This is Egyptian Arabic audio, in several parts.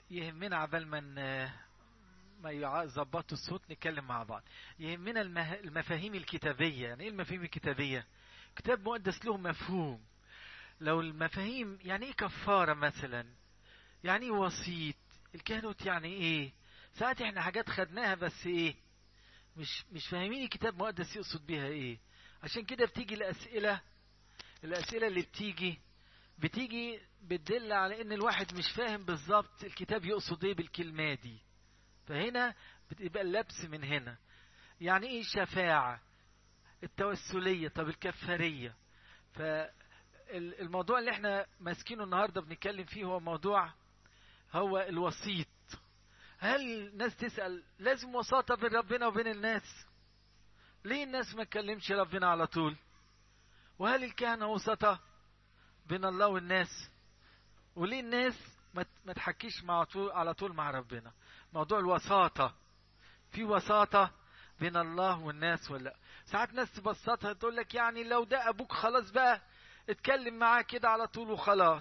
يهمنا عبال ما ن- ما يظبطوا الصوت نتكلم مع بعض يهمنا المه... المفاهيم الكتابية يعني ايه المفاهيم الكتابية كتاب مقدس له مفهوم لو المفاهيم يعني ايه كفارة مثلا يعني ايه وسيط الكهنوت يعني ايه ساعات احنا حاجات خدناها بس ايه مش مش فاهمين الكتاب المقدس يقصد بيها ايه عشان كده بتيجي الاسئلة الاسئلة اللي بتيجي بتيجي بتدل على ان الواحد مش فاهم بالظبط الكتاب يقصد ايه بالكلمة دي فهنا بتبقى اللبس من هنا يعني ايه شفاعة التوسلية طب الكفارية فالموضوع اللي احنا ماسكينه النهاردة بنتكلم فيه هو موضوع هو الوسيط هل الناس تسأل لازم وساطة بين ربنا وبين الناس ليه الناس ما تكلمش ربنا على طول وهل الكهنة وسطة بين الله والناس وليه الناس ما ت- ما تحكيش مع طول على طول مع ربنا موضوع الوساطة في وساطة بين الله والناس ولا لأ؟ ساعات ناس تبسطها تقول لك يعني لو ده ابوك خلاص بقى اتكلم معاه كده على طول وخلاص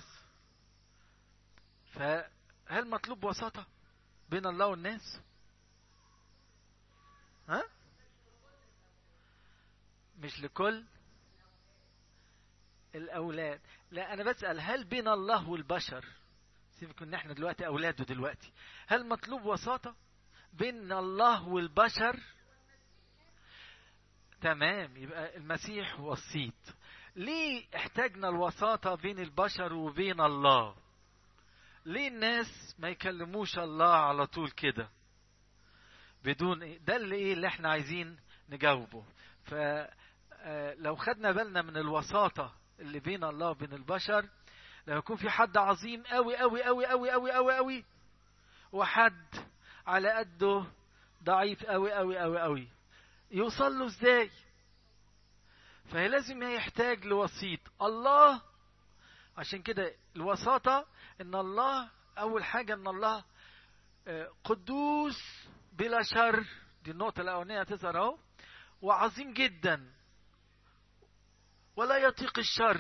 فهل مطلوب وساطة بين الله والناس ها مش لكل الاولاد لا انا بسأل هل بين الله والبشر سيبك ان احنا دلوقتي اولاده دلوقتي هل مطلوب وساطة بين الله والبشر تمام يبقى المسيح وسيط ليه احتاجنا الوساطة بين البشر وبين الله ليه الناس ما يكلموش الله على طول كده بدون إيه؟ ده اللي ايه اللي احنا عايزين نجاوبه فلو خدنا بالنا من الوساطة اللي بين الله وبين البشر لو يكون في حد عظيم قوي قوي قوي قوي قوي قوي قوي وحد على قده ضعيف قوي قوي قوي قوي يوصل له ازاي فهي لازم يحتاج لوسيط الله عشان كده الوساطة ان الله اول حاجة ان الله آه، قدوس بلا شر دي النقطة الاولانية هتظهر اهو وعظيم جدا ولا يطيق الشر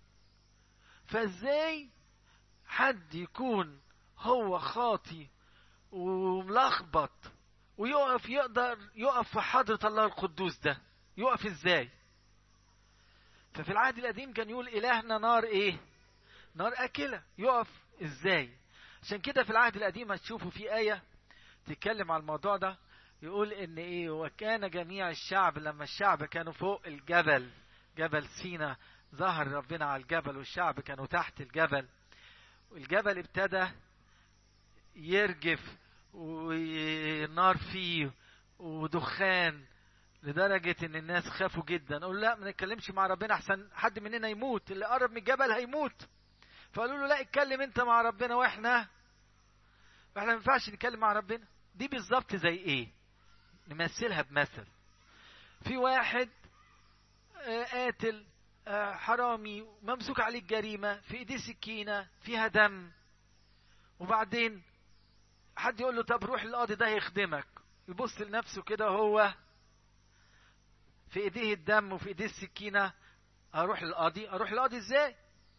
فازاي حد يكون هو خاطي وملخبط ويقف يقدر يقف في حضرة الله القدوس ده يقف ازاي ففي العهد القديم كان يقول إلهنا نار ايه نار أكلة يقف ازاي عشان كده في العهد القديم هتشوفوا في آية تتكلم على الموضوع ده يقول ان ايه وكان جميع الشعب لما الشعب كانوا فوق الجبل جبل سينا ظهر ربنا على الجبل والشعب كانوا تحت الجبل والجبل ابتدى يرجف ونار فيه ودخان لدرجة ان الناس خافوا جدا قالوا لا ما نتكلمش مع ربنا احسن حد مننا يموت اللي قرب من الجبل هيموت فقالوا له لا اتكلم انت مع ربنا واحنا واحنا ما ينفعش نتكلم مع ربنا دي بالظبط زي ايه نمثلها بمثل في واحد آه، قاتل آه، حرامي ممسوك عليه الجريمة في ايديه سكينة فيها دم وبعدين حد يقول له طب روح القاضي ده يخدمك يبص لنفسه كده هو في ايديه الدم وفي ايديه السكينة اروح للقاضي اروح للقاضي ازاي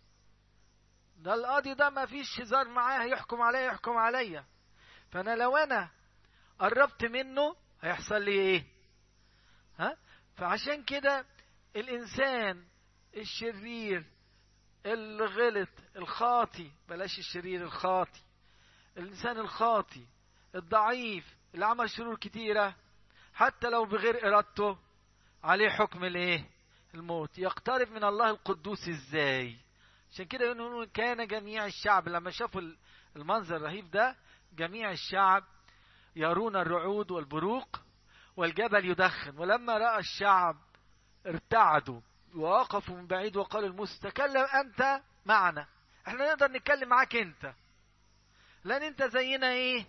ده القاضي ده ما فيش هزار معاه هيحكم عليا يحكم عليا فانا لو انا قربت منه هيحصل لي ايه ها فعشان كده الانسان الشرير اللي غلط الخاطي بلاش الشرير الخاطي الانسان الخاطي الضعيف اللي عمل شرور كتيره حتى لو بغير ارادته عليه حكم الايه الموت يقترب من الله القدوس ازاي عشان كده يقولون كان جميع الشعب لما شافوا المنظر الرهيب ده جميع الشعب يرون الرعود والبروق والجبل يدخن ولما راى الشعب ارتعدوا ووقفوا من بعيد وقالوا لموسى تكلم انت معنا احنا نقدر نتكلم معاك انت لان انت زينا ايه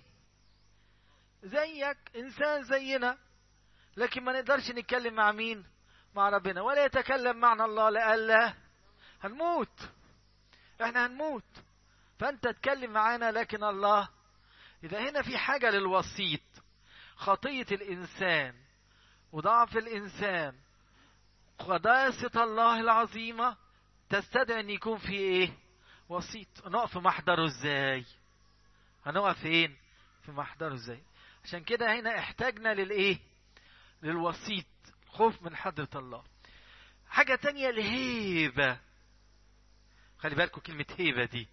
زيك انسان زينا لكن ما نقدرش نتكلم مع مين مع ربنا ولا يتكلم معنا الله لألا هنموت احنا هنموت فانت تتكلم معانا لكن الله اذا هنا في حاجة للوسيط خطية الانسان وضعف الانسان قداسة الله العظيمة تستدعي ان يكون في ايه وسيط نقف محضره ازاي هنقف فين في محضره ازاي عشان كده هنا احتاجنا للايه للوسيط خوف من حضرة الله حاجة تانية الهيبة خلي بالكم كلمة هيبة دي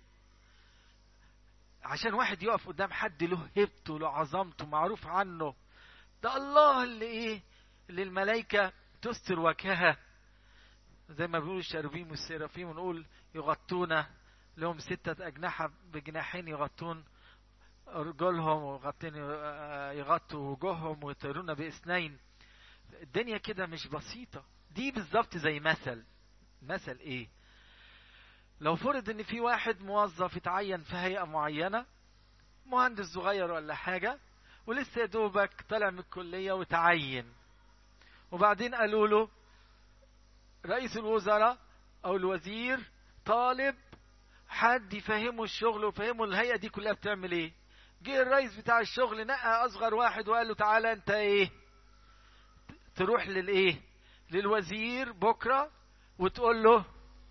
عشان واحد يقف قدام حد له هيبته له عظمته معروف عنه ده الله اللي ايه اللي الملائكة تستر وجهها زي ما بيقول الشربيم والسرافيم ونقول يغطون لهم ستة أجنحة بجناحين يغطون رجلهم ويغطون يغطوا وجوههم ويطيرون باثنين الدنيا كده مش بسيطة دي بالظبط زي مثل مثل ايه لو فرض ان في واحد موظف اتعين في هيئة معينة مهندس صغير ولا حاجة ولسه يا دوبك طالع من الكلية وتعين وبعدين قالوا له رئيس الوزراء او الوزير طالب حد يفهمه الشغل ويفهمه الهيئة دي كلها بتعمل ايه جه الرئيس بتاع الشغل نقى اصغر واحد وقال له تعالى انت ايه تروح للايه للوزير بكره وتقول له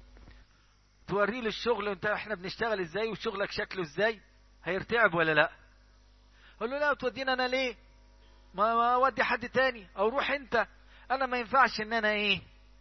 توري له الشغل انت احنا بنشتغل ازاي وشغلك شكله ازاي هيرتعب ولا لا قال له لا تودينا انا ليه ما, ما اودي حد تاني او روح انت انا ما ينفعش ان انا ايه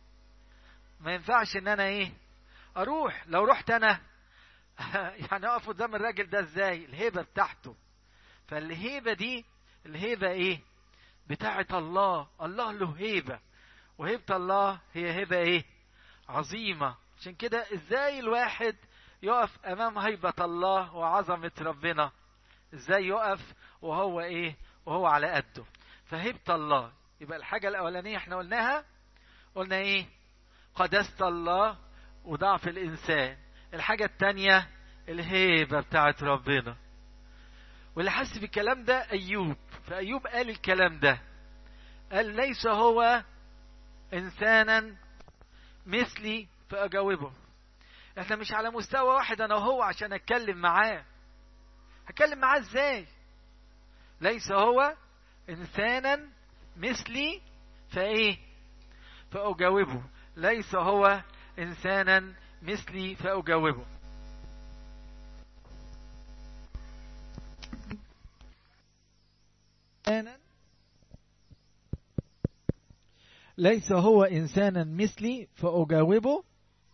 ما ينفعش ان انا ايه اروح لو رحت انا يعني اقف قدام الراجل ده ازاي الهيبه بتاعته فالهيبه دي الهيبه ايه بتاعه الله الله له هيبه وهيبه الله هي هبه ايه عظيمه عشان كده ازاي الواحد يقف امام هيبه الله وعظمه ربنا ازاي يقف وهو ايه وهو على قده فهيبه الله يبقى الحاجه الاولانيه احنا قلناها قلنا ايه قداسه الله وضعف الانسان الحاجة التانية الهيبة بتاعت ربنا واللي حس بالكلام ده أيوب فأيوب قال الكلام ده قال ليس هو إنسانا مثلي فأجاوبه احنا مش على مستوى واحد أنا وهو عشان أتكلم معاه هتكلم معاه ازاي ليس هو إنسانا مثلي فإيه فأجاوبه ليس هو إنسانا مثلي فأجاوبه ليس هو إنسانا مثلي فأجاوبه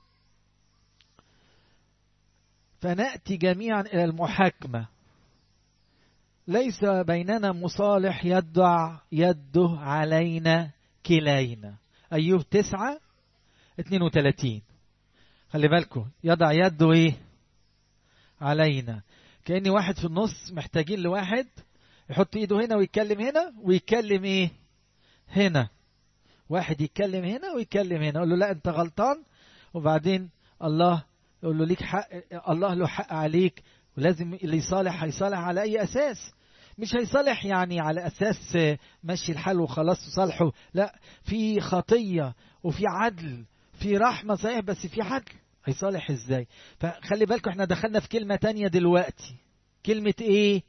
فنأتي جميعا إلى المحاكمة ليس بيننا مصالح يدع يده علينا كلينا أيوب تسعة 32 خلي بالكم يضع يده ايه علينا كأن واحد في النص محتاجين لواحد يحط ايده هنا ويتكلم هنا ويتكلم ايه هنا واحد يتكلم هنا ويتكلم هنا يقول له لا انت غلطان وبعدين الله يقول له ليك حق الله له حق عليك ولازم اللي يصالح هيصالح على اي اساس مش هيصالح يعني على اساس مشي الحال وخلاص صالحه لا في خطيه وفي عدل في رحمة صحيح بس في عدل هيصالح ازاي فخلي بالكم احنا دخلنا في كلمة تانية دلوقتي كلمة ايه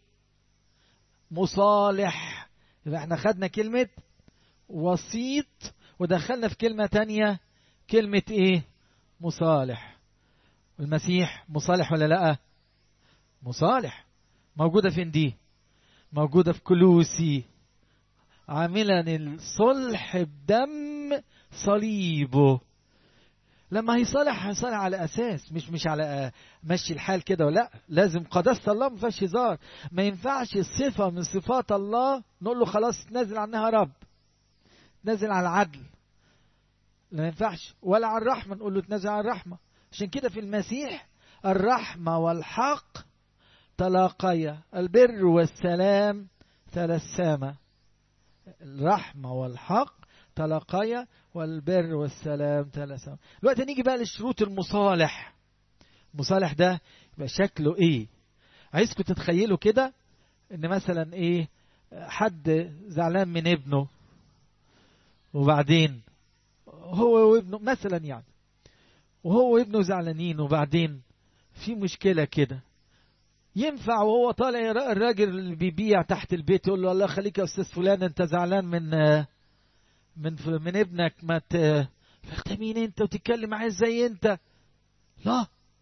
مصالح يبقى احنا خدنا كلمة وسيط ودخلنا في كلمة تانية كلمة ايه مصالح المسيح مصالح ولا لا مصالح موجودة فين دي موجودة في كلوسي عاملا الصلح بدم صليبه لما هيصالح هيصالح على اساس مش مش على مشي الحال كده ولا لازم قداسه الله ما فيهاش هزار ما ينفعش صفه من صفات الله نقول له خلاص تنزل عنها رب تنزل على العدل ما ينفعش ولا على الرحمه نقول له تنزل على الرحمه عشان كده في المسيح الرحمه والحق تلاقيا البر والسلام تلساما الرحمه والحق تلاقيا والبر والسلام تلسم دلوقتي نيجي بقى للشروط المصالح المصالح ده يبقى شكله ايه عايزكم تتخيلوا كده ان مثلا ايه حد زعلان من ابنه وبعدين هو وابنه مثلا يعني وهو وابنه زعلانين وبعدين في مشكله كده ينفع وهو طالع الراجل اللي بيبيع تحت البيت يقول له الله خليك يا استاذ فلان انت زعلان من من من ابنك ما ت... انت مين انت وتتكلم معاه ازاي انت لا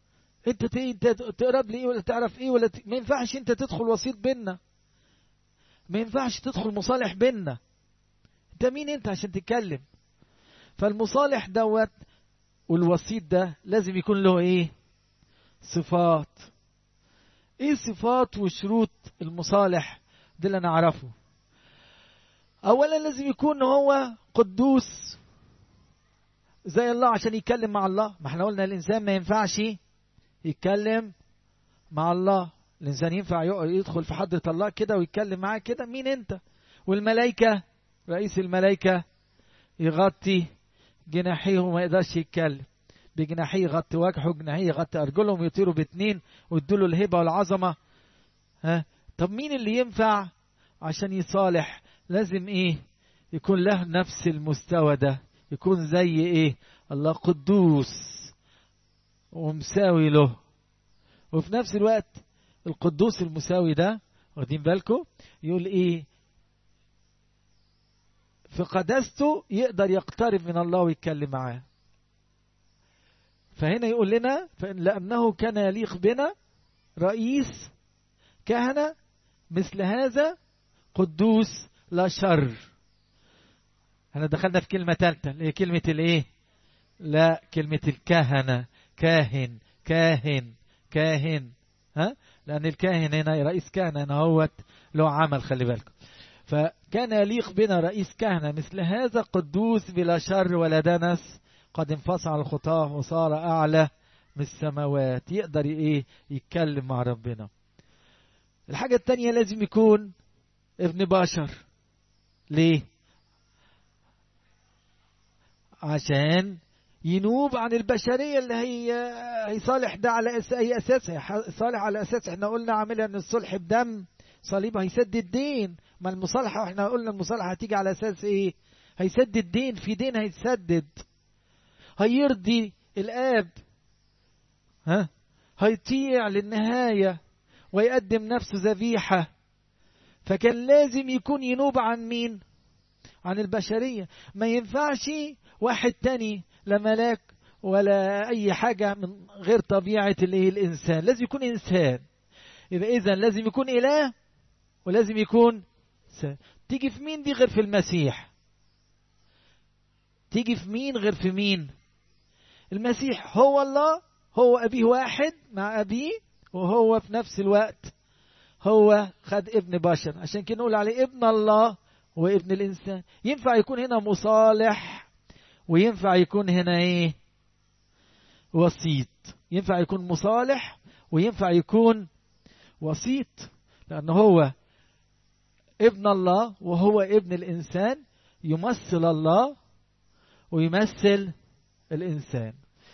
انت ت- انت تقرب لي ايه ولا تعرف ايه ولا ت... ما ينفعش انت تدخل وسيط بينا ما ينفعش تدخل مصالح بينا انت مين انت عشان تتكلم فالمصالح دوت والوسيط ده لازم يكون له ايه صفات ايه صفات وشروط المصالح ده اللي انا اعرفه اولا لازم يكون هو قدوس زي الله عشان يتكلم مع الله ما احنا قلنا الانسان ما ينفعش يتكلم مع الله الانسان ينفع يق- يدخل في حضرة الله كده ويتكلم معاه كده مين انت والملائكة رئيس الملائكة يغطي جناحيه وما يقدرش يتكلم بجناحيه يغطي وجهه جناحيه يغطي ارجلهم يطيروا باتنين ويدوا له الهبه والعظمه ها طب مين اللي ينفع عشان يصالح لازم ايه يكون له نفس المستوى ده يكون زي ايه الله قدوس ومساوي له وفي نفس الوقت القدوس المساوي ده واخدين بالكم يقول ايه في قداسته يقدر يقترب من الله ويتكلم معاه فهنا يقول لنا فإن لأنه كان يليق بنا رئيس كهنة مثل هذا قدوس لا شر احنا دخلنا في كلمة ثالثة اللي هي كلمة الايه لا كلمة الكهنة كاهن كاهن كاهن ها لأن الكاهن هنا رئيس كهنة هنا هوت له عمل خلي بالكم فكان يليق بنا رئيس كهنة مثل هذا قدوس بلا شر ولا دنس قد انفصل عن الخطاه وصار أعلى من السماوات يقدر ايه يتكلم مع ربنا الحاجة التانية لازم يكون ابن بشر ليه عشان ينوب عن البشرية اللي هي هيصالح ده على أس... أي أساس صالح على أساس احنا قلنا عاملها أن الصلح بدم صليبه هيسدد الدين ما المصالحة احنا قلنا المصالحة هتيجي على أساس إيه هيسدد الدين في دين هيتسدد هيرضي الآب ها هيطيع للنهاية ويقدم نفسه ذبيحة فكان لازم يكون ينوب عن مين عن البشرية ما ينفعش واحد تاني لا ملاك ولا أي حاجة من غير طبيعة اللي هي الإنسان لازم يكون إنسان يبقى إذا لازم يكون إله ولازم يكون إنسان تيجي في مين دي غير في المسيح تيجي في مين غير في مين المسيح هو الله هو أبيه واحد مع أبيه وهو في نفس الوقت هو خد ابن بشر عشان كده نقول عليه ابن الله وابن الإنسان ينفع يكون هنا مصالح وينفع يكون هنا ايه وسيط ينفع يكون مصالح وينفع يكون وسيط لأنه هو ابن الله وهو ابن الإنسان يمثل الله ويمثل الإنسان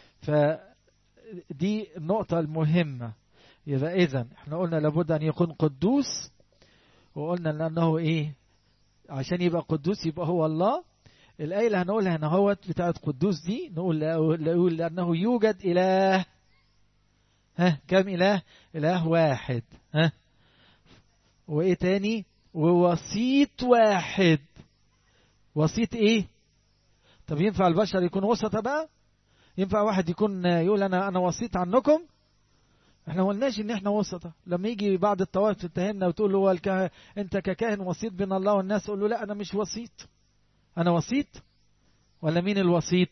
فدي النقطة المهمة يبقى إذا احنا قلنا لابد أن يكون قدوس وقلنا لأنه إيه عشان يبقى قدوس يبقى هو الله الآية اللي هنقولها هنا هوت بتاعت قدوس دي نقول نقول لأنه يوجد إله ها كم إله؟ إله واحد ها وإيه تاني؟ ووسيط واحد وسيط إيه؟ طب ينفع البشر يكون وسطة بقى؟ ينفع واحد يكون يقول أنا أنا وسيط عنكم؟ احنا ما قلناش ان احنا وسطة لما يجي بعد الطوائف تتهمنا وتقول له هو الكه... انت ككاهن وسيط بين الله والناس قول له لا انا مش وسيط انا وسيط ولا مين الوسيط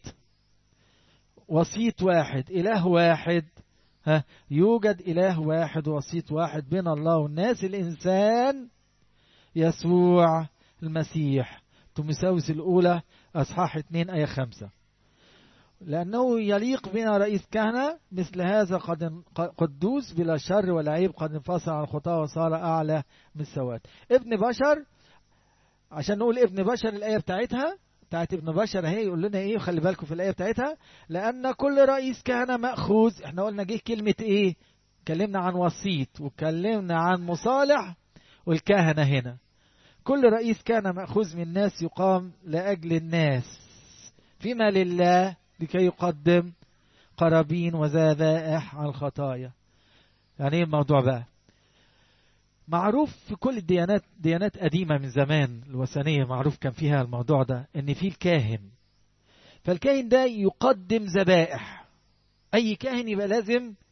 وسيط واحد اله واحد ها يوجد اله واحد وسيط واحد بين الله والناس الانسان يسوع المسيح تمساوس الاولى اصحاح 2 ايه 5 لأنه يليق بنا رئيس كهنة مثل هذا قد قدوس بلا شر ولا عيب قد انفصل عن الخطاة وصار أعلى من السواد ابن بشر عشان نقول ابن بشر الآية بتاعتها بتاعت ابن بشر اهي يقول لنا ايه خلي بالكم في الآية بتاعتها لأن كل رئيس كهنة مأخوذ احنا قلنا جه كلمة ايه اتكلمنا عن وسيط واتكلمنا عن مصالح والكهنة هنا كل رئيس كان مأخوذ من الناس يقام لأجل الناس فيما لله لكي يقدم قرابين وذبائح على الخطايا يعني ايه الموضوع بقى معروف في كل الديانات ديانات قديمة من زمان الوثنية معروف كان فيها الموضوع ده ان في الكاهن فالكاهن ده يقدم ذبائح اي كاهن يبقى لازم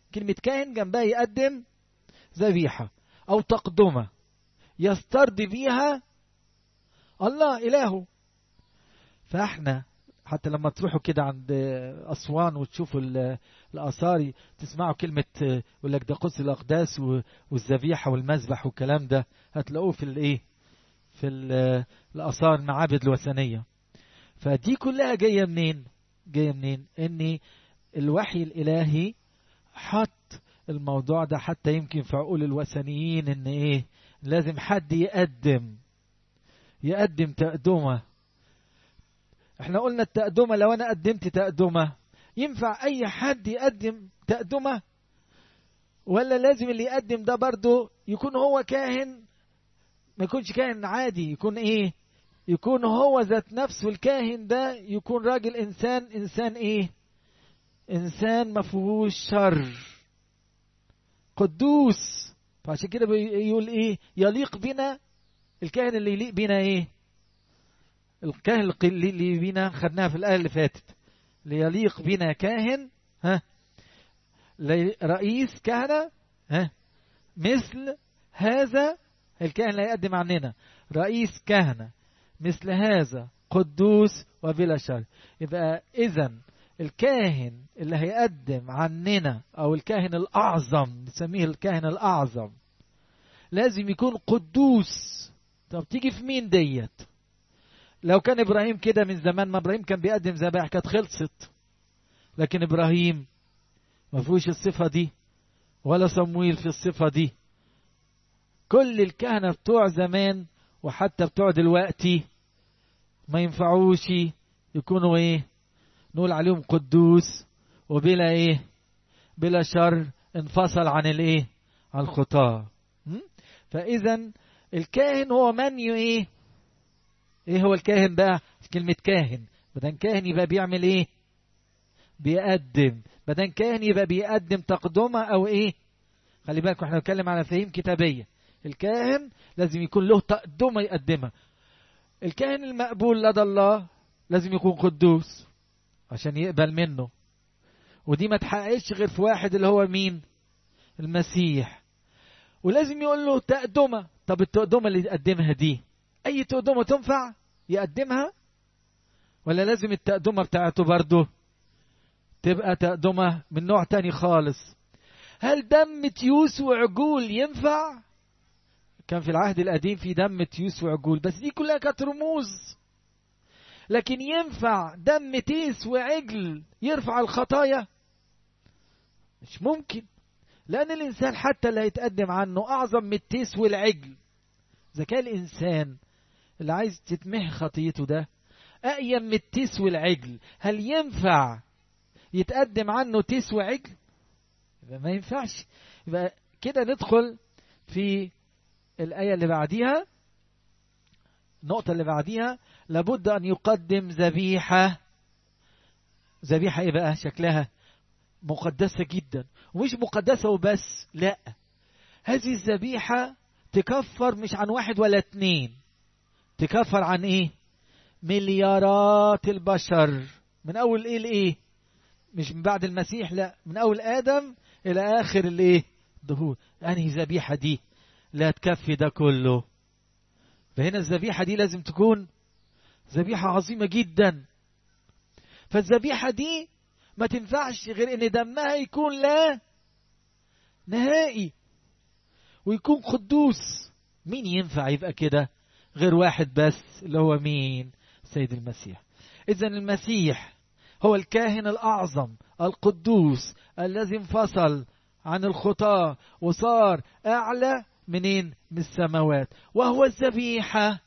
كلمة كاهن جنبها يقدم ذبيحة أو تقدمة يسترضي بيها الله إلهه فاحنا حتى لما تروحوا كده عند أسوان وتشوفوا الآثار تسمعوا كلمة يقول لك ده قدس الأقداس والذبيحة والمذبح والكلام ده هتلاقوه في الإيه؟ في الآثار المعابد الوثنية فدي كلها جاية منين؟ جاية منين؟ إن الوحي الإلهي حط الموضوع ده حتى يمكن في عقول الوثنيين إن إيه؟ لازم حد يقدم يقدم تقدمه احنا قلنا التقدمة لو انا قدمت تقدمة ينفع اي حد يقدم تقدمة ولا لازم اللي يقدم ده برضه يكون هو كاهن ما يكونش كاهن عادي يكون ايه يكون هو ذات نفسه الكاهن ده يكون راجل انسان انسان ايه انسان ما فيهوش شر قدوس فعشان كده بيقول ايه يليق بنا الكاهن اللي يليق بنا ايه الكاهن اللي بينا خدناها في الآية اللي فاتت ليليق بنا كاهن ها رئيس كهنة ها مثل هذا الكاهن اللي هيقدم عننا رئيس كهنة مثل هذا قدوس وبلا شر يبقى إذا الكاهن اللي هيقدم عننا أو الكاهن الأعظم نسميه الكاهن الأعظم لازم يكون قدوس طب تيجي في مين ديت لو كان ابراهيم كده من زمان ما ابراهيم كان بيقدم ذبائح كانت خلصت لكن ابراهيم ما فيهوش الصفه دي ولا صمويل في الصفه دي كل الكهنه بتوع زمان وحتى بتوع دلوقتي ما ينفعوش يكونوا ايه نقول عليهم قدوس وبلا ايه بلا شر انفصل عن الايه عن الخطاه فاذا الكاهن هو من ايه ايه هو الكاهن بقى كلمة كاهن بدل كاهن يبقى بيعمل ايه بيقدم بدل كاهن يبقى بيقدم تقدمة او ايه خلي بالكم احنا بنتكلم على فهيم كتابية الكاهن لازم يكون له تقدمة يقدمها الكاهن المقبول لدى الله لازم يكون قدوس عشان يقبل منه ودي ما تحققش غير في واحد اللي هو مين المسيح ولازم يقول له تقدمة طب التقدمة اللي يقدمها دي اي تقدمه تنفع يقدمها ولا لازم التقدمه بتاعته برضه تبقى تقدمه من نوع تاني خالص هل دم تيوس وعجول ينفع كان في العهد القديم في دم تيوس وعجول بس دي كلها كانت رموز لكن ينفع دم تيس وعجل يرفع الخطايا مش ممكن لأن الإنسان حتى اللي هيتقدم عنه أعظم من التيس والعجل إذا كان الإنسان اللي عايز تتمح خطيته ده أقيم من التيس والعجل هل ينفع يتقدم عنه تيس وعجل يبقى ما ينفعش يبقى كده ندخل في الآية اللي بعديها النقطة اللي بعديها لابد أن يقدم ذبيحة ذبيحة إيه بقى شكلها مقدسة جدا ومش مقدسة وبس لا هذه الذبيحة تكفر مش عن واحد ولا اتنين تكفر عن ايه مليارات البشر من اول ايه لايه مش من بعد المسيح لا من اول ادم الى اخر الايه ظهور انهي ذبيحه دي لا تكفي ده كله فهنا الذبيحه دي لازم تكون ذبيحه عظيمه جدا فالذبيحه دي ما تنفعش غير ان دمها يكون لا نهائي ويكون قدوس مين ينفع يبقى كده غير واحد بس اللي هو مين سيد المسيح اذا المسيح هو الكاهن الاعظم القدوس الذي انفصل عن الخطاه وصار اعلى منين من السماوات وهو الذبيحه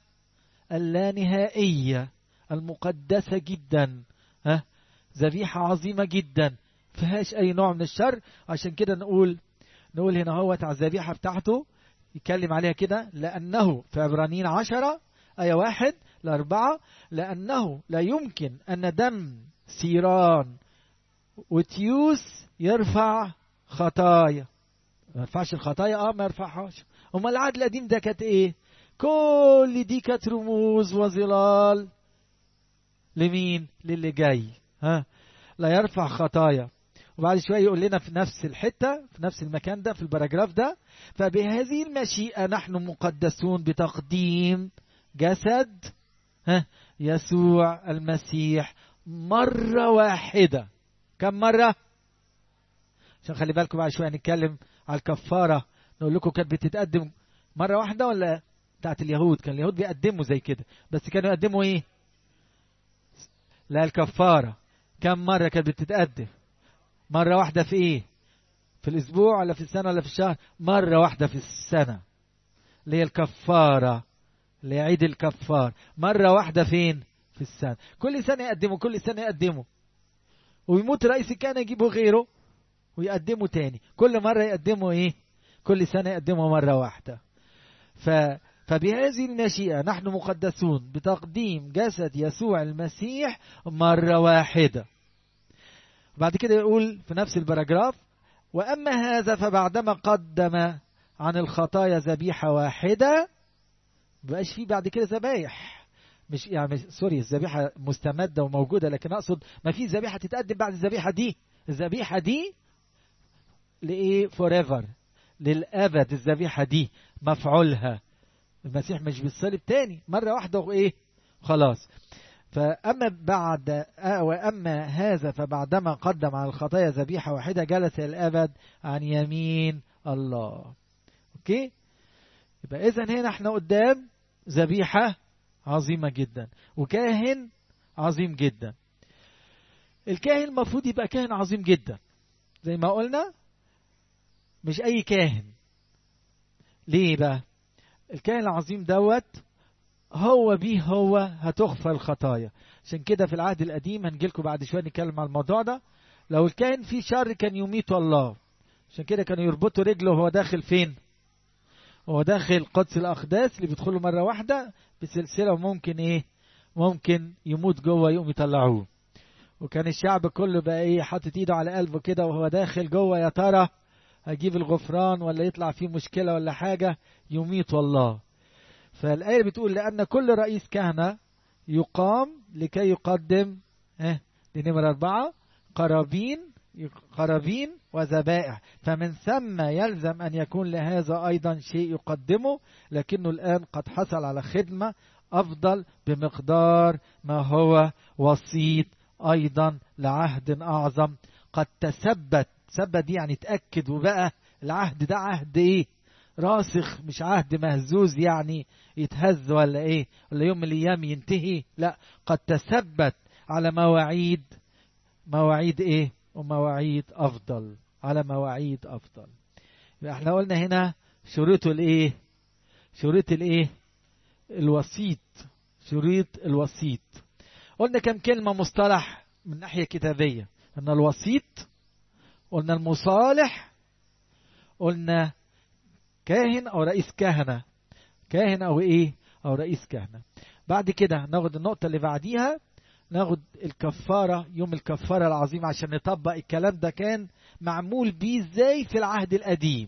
اللانهائيه المقدسه جدا ها ذبيحه عظيمه جدا فيهاش اي نوع من الشر عشان كده نقول نقول هنا هو على الذبيحة بتاعته يتكلم عليها كده لأنه في عبرانيين عشرة آية واحد لأربعة لأنه لا يمكن أن دم سيران وتيوس يرفع خطايا ما يرفعش الخطايا اه ما يرفعهاش امال العهد القديم ده كانت ايه كل دي كانت رموز وظلال لمين للي جاي ها لا يرفع خطايا وبعد شوية يقول لنا في نفس الحتة في نفس المكان ده في البراجراف ده فبهذه المشيئة نحن مقدسون بتقديم جسد ها يسوع المسيح مرة واحدة كم مرة؟ عشان خلي بالكم بعد شوية نتكلم على الكفارة نقول لكم كانت بتتقدم مرة واحدة ولا بتاعت اليهود كان اليهود بيقدموا زي كده بس كانوا يقدموا ايه؟ لا الكفارة كم مرة كانت بتتقدم؟ مرة واحدة في ايه؟ في الأسبوع ولا في السنة ولا في الشهر؟ مرة واحدة في السنة اللي هي الكفارة اللي هي عيد الكفار مرة واحدة فين؟ في السنة كل سنة يقدموا كل سنة يقدموا ويموت رئيس كان يجيبوا غيره ويقدموا تاني كل مرة يقدموا ايه؟ كل سنة يقدموا مرة واحدة ف فبهذه المشيئة نحن مقدسون بتقديم جسد يسوع المسيح مرة واحدة بعد كده يقول في نفس البراجراف وأما هذا فبعدما قدم عن الخطايا ذبيحة واحدة مبقاش فيه بعد كده ذبايح مش يعني سوري الذبيحة مستمدة وموجودة لكن أقصد ما في ذبيحة تتقدم بعد الذبيحة دي الذبيحة دي لإيه forever للأبد الذبيحة دي مفعولها المسيح مش بالصليب تاني مرة واحدة وإيه خلاص فأما بعد وأما هذا فبعدما قدم على الخطايا ذبيحة واحدة جلس الأبد عن يمين الله أوكي يبقى إذا هنا احنا قدام ذبيحة عظيمة جدا وكاهن عظيم جدا الكاهن المفروض يبقى كاهن عظيم جدا زي ما قلنا مش أي كاهن ليه بقى الكاهن العظيم دوت هو بيه هو هتغفر الخطايا عشان كده في العهد القديم هنجيلكم بعد شويه نتكلم عن الموضوع ده لو الكاهن فيه شر كان يميته الله عشان كده كانوا يربطوا رجله وهو داخل فين وهو داخل قدس الاقداس اللي بيدخلوا مره واحده بسلسله وممكن ايه ممكن يموت جوه يقوم يطلعوه وكان الشعب كله بقى ايه حاطط ايده على قلبه كده وهو داخل جوه يا ترى هجيب الغفران ولا يطلع فيه مشكله ولا حاجه يميت والله فالآية بتقول لأن كل رئيس كهنة يقام لكي يقدم اه دي نمرة أربعة قرابين قرابين وذبائح فمن ثم يلزم أن يكون لهذا أيضا شيء يقدمه لكنه الآن قد حصل على خدمة أفضل بمقدار ما هو وسيط أيضا لعهد أعظم قد تثبت ثبت دي يعني تأكد وبقى العهد ده عهد إيه راسخ مش عهد مهزوز يعني يتهز ولا ايه ولا يوم من الايام ينتهي لا قد تثبت على مواعيد مواعيد ايه ومواعيد افضل على مواعيد افضل يبقى احنا قلنا هنا شروط الايه شروط الايه الوسيط شروط الوسيط قلنا كم كلمة مصطلح من ناحية كتابية قلنا الوسيط قلنا المصالح قلنا كاهن او رئيس كهنه كاهن او ايه او رئيس كهنه بعد كده ناخد النقطه اللي بعديها ناخد الكفاره يوم الكفاره العظيم عشان نطبق الكلام ده كان معمول بيه ازاي في العهد القديم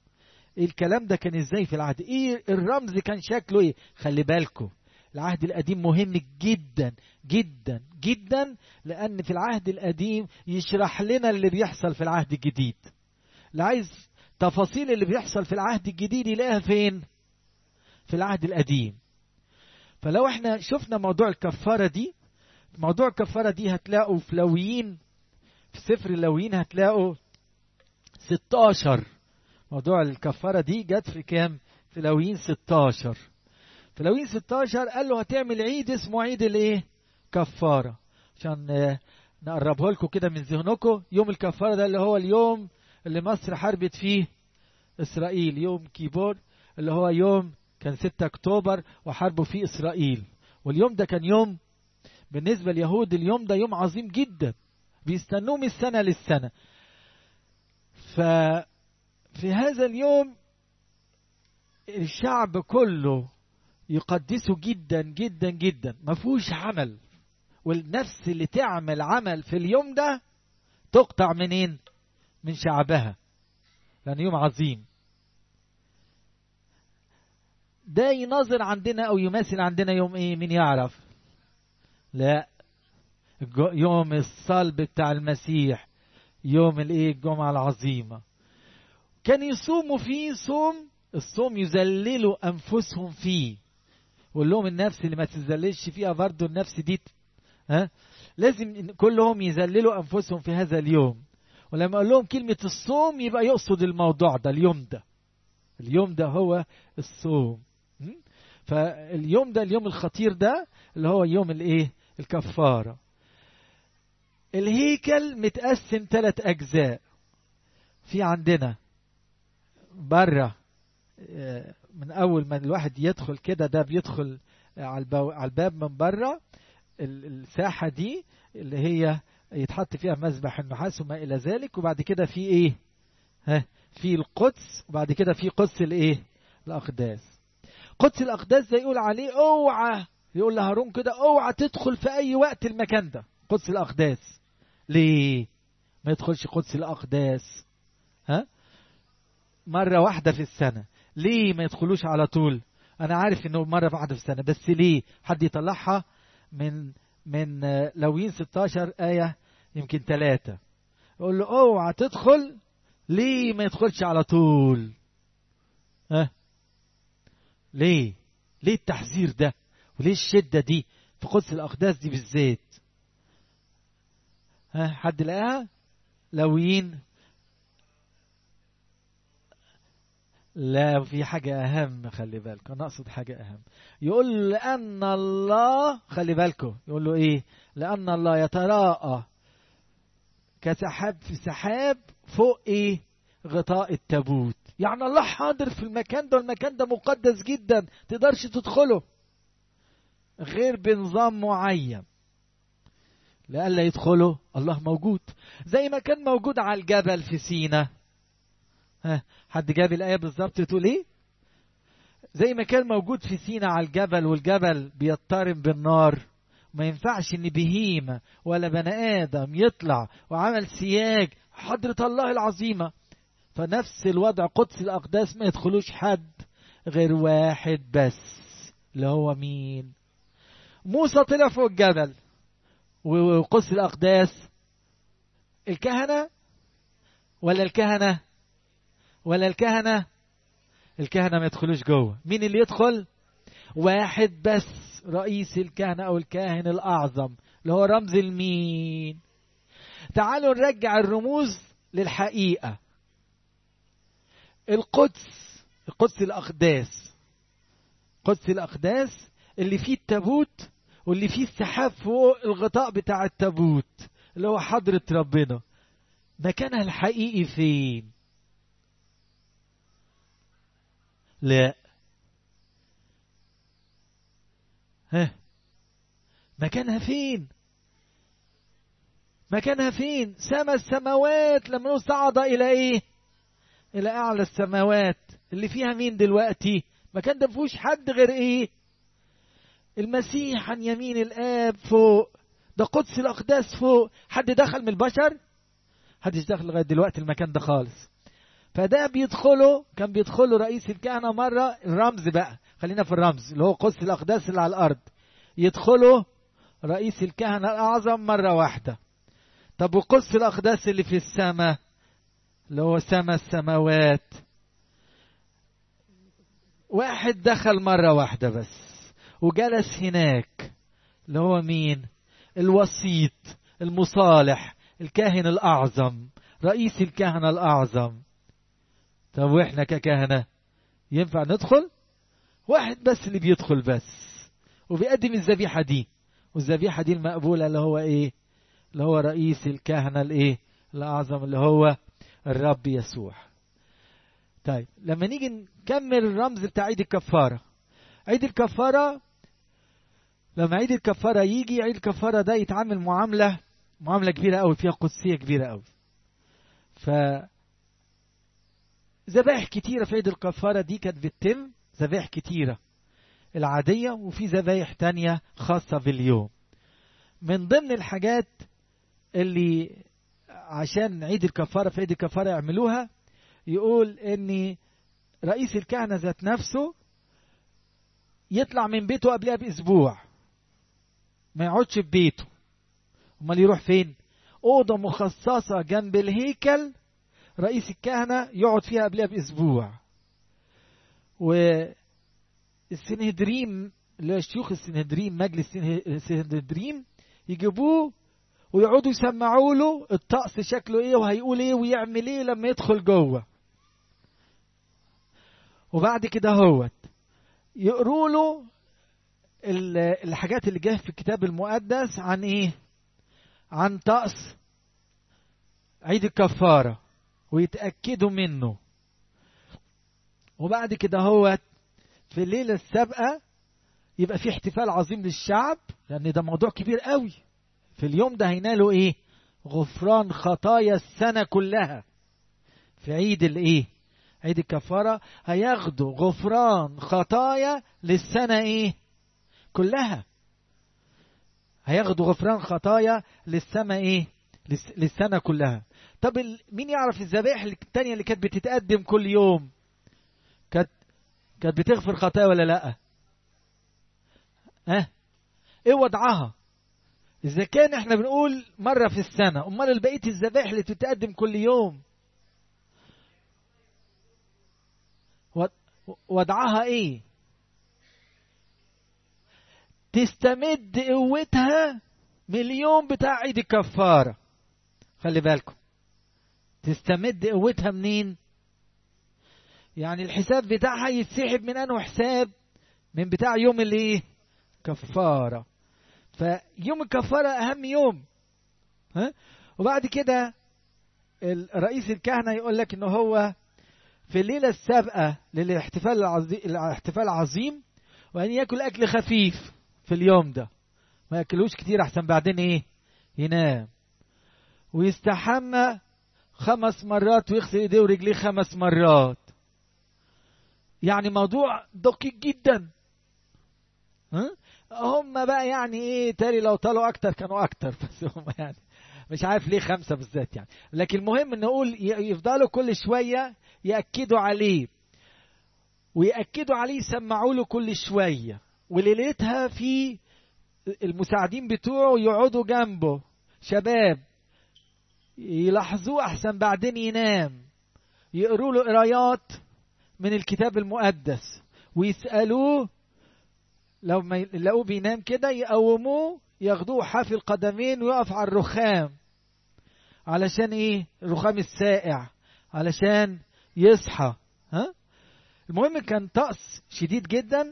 الكلام ده كان ازاي في العهد ايه الرمز كان شكله ايه خلي بالكم العهد القديم مهم جدا جدا جدا لان في العهد القديم يشرح لنا اللي بيحصل في العهد الجديد اللي عايز تفاصيل اللي بيحصل في العهد الجديد يلاقيها فين في العهد القديم فلو احنا شفنا موضوع الكفارة دي موضوع الكفارة دي هتلاقوا في لويين في سفر اللويين هتلاقوا 16 موضوع الكفارة دي جت في كام في لويين 16 في لويين 16 قال له هتعمل عيد اسمه عيد الايه كفارة عشان نقربه لكم كده من ذهنكم يوم الكفارة ده اللي هو اليوم اللي مصر حاربت فيه إسرائيل يوم كيبور اللي هو يوم كان 6 أكتوبر وحاربوا فيه إسرائيل واليوم ده كان يوم بالنسبة لليهود اليوم ده يوم عظيم جدا بيستنوه من السنة للسنة ففي هذا اليوم الشعب كله يقدسه جدا جدا جدا ما فيهوش عمل والنفس اللي تعمل عمل في اليوم ده تقطع منين من شعبها لأن يوم عظيم ده يناظر عندنا أو يماثل عندنا يوم إيه مين يعرف لا يوم الصلب بتاع المسيح يوم الايه الجمعة العظيمة كان يصوموا فيه صوم الصوم يذللوا انفسهم فيه قول لهم النفس اللي ما تذللش فيها برضه النفس دي ها لازم كلهم يذللوا انفسهم في هذا اليوم ولما اقول لهم كلمة الصوم يبقى يقصد الموضوع ده اليوم ده اليوم ده هو الصوم فاليوم ده اليوم الخطير ده اللي هو يوم الايه الكفارة الهيكل متقسم ثلاث اجزاء في عندنا بره من اول ما الواحد يدخل كده ده بيدخل على الباب من بره الساحه دي اللي هي يتحط فيها مذبح النحاس وما الى ذلك وبعد كده في ايه ها في القدس وبعد كده في قدس الايه الاقداس قدس الاقداس ده يقول عليه اوعى يقول لهارون كده اوعى تدخل في اي وقت المكان ده قدس الاقداس ليه ما يدخلش قدس الاقداس ها مرة واحدة في السنة ليه ما يدخلوش على طول أنا عارف إنه مرة واحدة في السنة بس ليه حد يطلعها من من لوين 16 آية يمكن ثلاثة يقول له اوعى تدخل ليه ما يدخلش على طول ها ليه ليه التحذير ده وليه الشدة دي في قدس الأقداس دي بالذات ها حد لقاها لوين لا في حاجة أهم خلي بالكم أنا أقصد حاجة أهم يقول لأن الله خلي بالكم يقول له إيه لأن الله يتراءى كسحاب في سحاب فوق إيه غطاء التابوت يعني الله حاضر في المكان ده والمكان ده مقدس جدا تقدرش تدخله غير بنظام معين لألا يدخلوا الله موجود زي ما كان موجود على الجبل في سينا ها حد جاب الآية بالظبط تقول إيه؟ زي ما كان موجود في سينا على الجبل والجبل بيضطرم بالنار ما ينفعش إن بهيمة ولا بني آدم يطلع وعمل سياج حضرة الله العظيمة فنفس الوضع قدس الأقداس ما يدخلوش حد غير واحد بس اللي هو مين؟ موسى طلع فوق الجبل وقدس الأقداس الكهنة ولا الكهنة ولا الكهنة الكهنة ما يدخلوش جوه مين اللي يدخل واحد بس رئيس الكهنة أو الكاهن الأعظم اللي هو رمز المين تعالوا نرجع الرموز للحقيقة القدس القدس الأقداس قدس الأقداس اللي فيه التابوت واللي فيه السحاب فوق الغطاء بتاع التابوت اللي هو حضرة ربنا مكانها الحقيقي فين لا ها مكانها فين مكانها فين سما السماوات لما صعد الى ايه الى اعلى السماوات اللي فيها مين دلوقتي مكان ده مفيهوش حد غير ايه المسيح عن يمين الاب فوق ده قدس الاقداس فوق حد دخل من البشر حدش دخل لغايه دلوقتي المكان ده خالص فده بيدخله كان بيدخله رئيس الكهنة مرة الرمز بقى خلينا في الرمز اللي هو قدس الأقداس اللي على الأرض يدخله رئيس الكهنة الأعظم مرة واحدة طب وقدس الأقداس اللي في السماء اللي هو سما السماوات واحد دخل مرة واحدة بس وجلس هناك اللي هو مين الوسيط المصالح الكاهن الأعظم رئيس الكهنة الأعظم طب واحنا ككهنة ينفع ندخل واحد بس اللي بيدخل بس وبيقدم الذبيحة دي والذبيحة دي المقبولة اللي هو ايه اللي هو رئيس الكهنة الايه الأعظم اللي هو الرب يسوع طيب لما نيجي نكمل الرمز بتاع عيد الكفارة عيد الكفارة لما عيد الكفارة يجي عيد الكفارة ده يتعامل معاملة معاملة كبيرة قوي فيها قدسية كبيرة قوي ف ذبائح كتيرة في عيد الكفارة دي كانت بتتم ذبائح كتيرة العادية وفي ذبائح تانية خاصة باليوم من ضمن الحاجات اللي عشان عيد الكفارة في عيد الكفارة يعملوها يقول ان رئيس الكهنة ذات نفسه يطلع من بيته قبلها باسبوع ما يقعدش في بيته امال يروح فين أوضة مخصصة جنب الهيكل رئيس الكهنة يقعد فيها قبلها بأسبوع والسنهدريم اللي هو شيوخ السنهدريم مجلس السنهدريم يجيبوه ويقعدوا يسمعوا له الطقس شكله ايه وهيقول ايه ويعمل ايه لما يدخل جوه وبعد كده هوت يقروا له الحاجات اللي جايه في الكتاب المقدس عن ايه عن طقس عيد الكفاره ويتاكدوا منه وبعد كده هوت في الليله السابقه يبقى في احتفال عظيم للشعب لان ده موضوع كبير قوي في اليوم ده هينالوا ايه غفران خطايا السنه كلها في عيد الايه عيد الكفاره هياخدوا غفران خطايا للسنه ايه كلها هياخدوا غفران خطايا للسنه ايه للسنه كلها طب مين يعرف الذبائح التانية اللي كانت بتتقدم كل يوم كانت كانت بتغفر خطايا ولا لا ها ايه وضعها اذا كان احنا بنقول مره في السنه امال بقيه الذبائح اللي بتتقدم كل يوم وضعها ايه تستمد قوتها من اليوم بتاع عيد الكفاره خلي بالكم تستمد قوتها منين يعني الحساب بتاعها يتسحب من انه حساب من بتاع يوم الايه كفاره فيوم الكفاره اهم يوم ها وبعد كده رئيس الكهنه يقول لك ان هو في الليله السابقه للاحتفال العظيم الاحتفال العظيم وان ياكل اكل خفيف في اليوم ده ما ياكلوش كتير احسن بعدين ايه ينام ويستحمى خمس مرات ويغسل ايديه ورجليه خمس مرات يعني موضوع دقيق جدا ها هم بقى يعني ايه تالي لو طالوا اكتر كانوا اكتر بس هم يعني مش عارف ليه خمسة بالذات يعني لكن المهم ان نقول يفضلوا كل شوية يأكدوا عليه ويأكدوا عليه يسمعوا له كل شوية وليلتها في المساعدين بتوعه يقعدوا جنبه شباب يلاحظوه احسن بعدين ينام يقروا له قرايات من الكتاب المقدس ويسألوه لو ما يلاقوه بينام كده يقوموه ياخدوه حافي القدمين ويقف على الرخام علشان ايه الرخام السائع علشان يصحى ها المهم كان طقس شديد جدا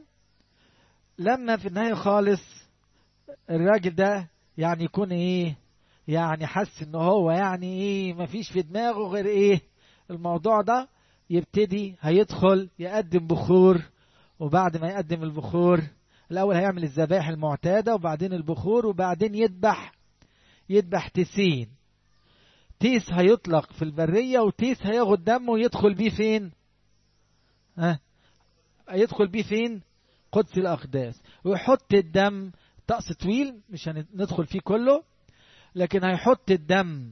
لما في النهايه خالص الراجل ده يعني يكون ايه يعني حس ان هو يعني ايه مفيش في دماغه غير ايه الموضوع ده يبتدي هيدخل يقدم بخور وبعد ما يقدم البخور الأول هيعمل الذبائح المعتادة وبعدين البخور وبعدين يذبح يذبح تيسين تيس هيطلق في البرية وتيس هياخد دمه ويدخل بيه فين؟ ها؟ يدخل بيه فين؟ قدس الأقداس ويحط الدم طقس طويل مش هندخل فيه كله لكن هيحط الدم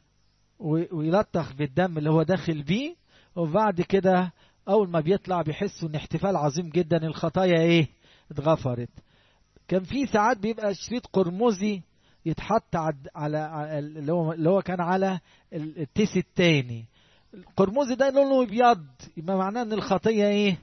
ويلطخ بالدم اللي هو داخل بيه وبعد كده أول ما بيطلع بيحسوا إن احتفال عظيم جدا الخطايا إيه؟ اتغفرت كان في ساعات بيبقى شريط قرمزي يتحط على اللي هو اللي هو كان على التيس التاني القرمزي ده لونه ابيض يبقى معناه ان الخطيه ايه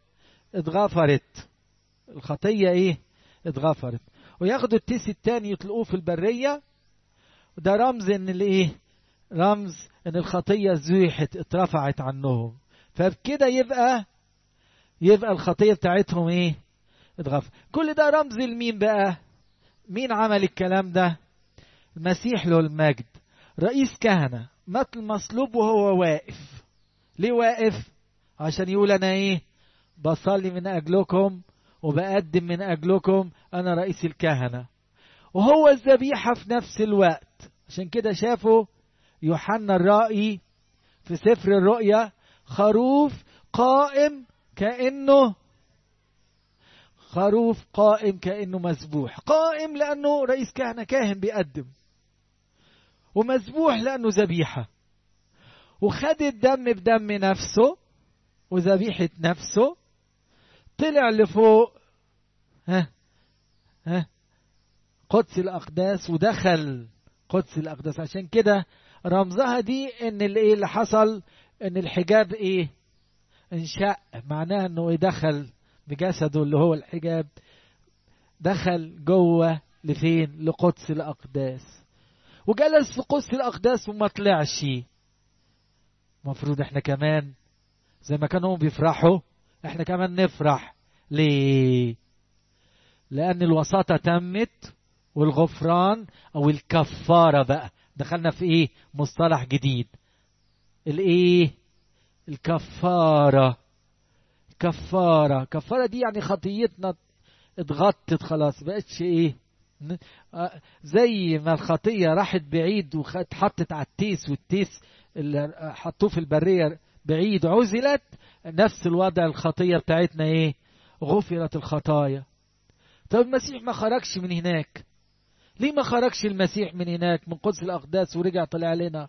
اتغفرت الخطيه ايه اتغفرت وياخدوا التيس التاني يطلقوه في البريه وده رمز ان الايه رمز ان الخطيه زوحت اترفعت عنهم فبكده يبقى يبقى الخطيه بتاعتهم ايه اتغفر كل ده رمز لمين بقى مين عمل الكلام ده المسيح له المجد رئيس كهنة مثل مصلوب وهو واقف ليه واقف عشان يقول انا ايه بصلي من اجلكم وبقدم من اجلكم انا رئيس الكهنة وهو الذبيحة في نفس الوقت عشان كده شافوا يوحنا الرائي في سفر الرؤيا خروف قائم كأنه خروف قائم كأنه مذبوح قائم لأنه رئيس كهنة كاهن بيقدم ومذبوح لأنه ذبيحة وخد الدم بدم نفسه وذبيحة نفسه طلع لفوق ها ها قدس الأقداس ودخل قدس الأقداس عشان كده رمزها دي ان الايه اللي حصل ان الحجاب ايه انشق معناها انه دخل بجسده اللي هو الحجاب دخل جوه لفين لقدس الأقداس وجلس في قدس الأقداس وما طلعش المفروض احنا كمان زي ما كانوا بيفرحوا احنا كمان نفرح ليه لأن الوساطة تمت والغفران أو الكفارة بقى دخلنا في إيه مصطلح جديد الإيه الكفارة كفارة كفارة دي يعني خطيتنا اتغطت خلاص بقتش إيه زي ما الخطية راحت بعيد واتحطت على التيس والتيس اللي حطوه في البرية بعيد عزلت نفس الوضع الخطية بتاعتنا ايه غفرت الخطايا طب المسيح ما خرجش من هناك ليه ما خرجش المسيح من هناك من قدس الأقداس ورجع طلع لنا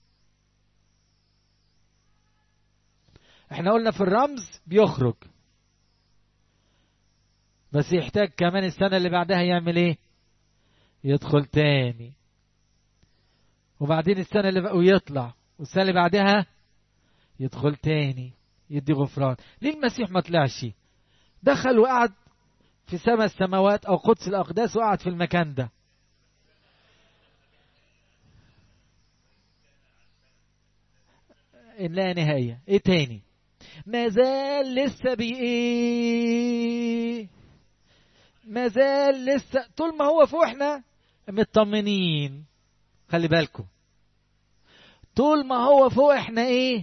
احنا قلنا في الرمز بيخرج بس يحتاج كمان السنة اللي بعدها يعمل ايه يدخل تاني وبعدين السنة اللي بقى ويطلع والسنة اللي بعدها يدخل تاني يدي غفران ليه المسيح ما طلعش دخل وقعد في سماء السماوات او قدس الاقداس وقعد في المكان ده لا نهاية ايه تاني ما زال لسه بي ايه ما زال لسه طول ما هو فوق احنا مطمنين خلي بالكم طول ما هو فوق احنا ايه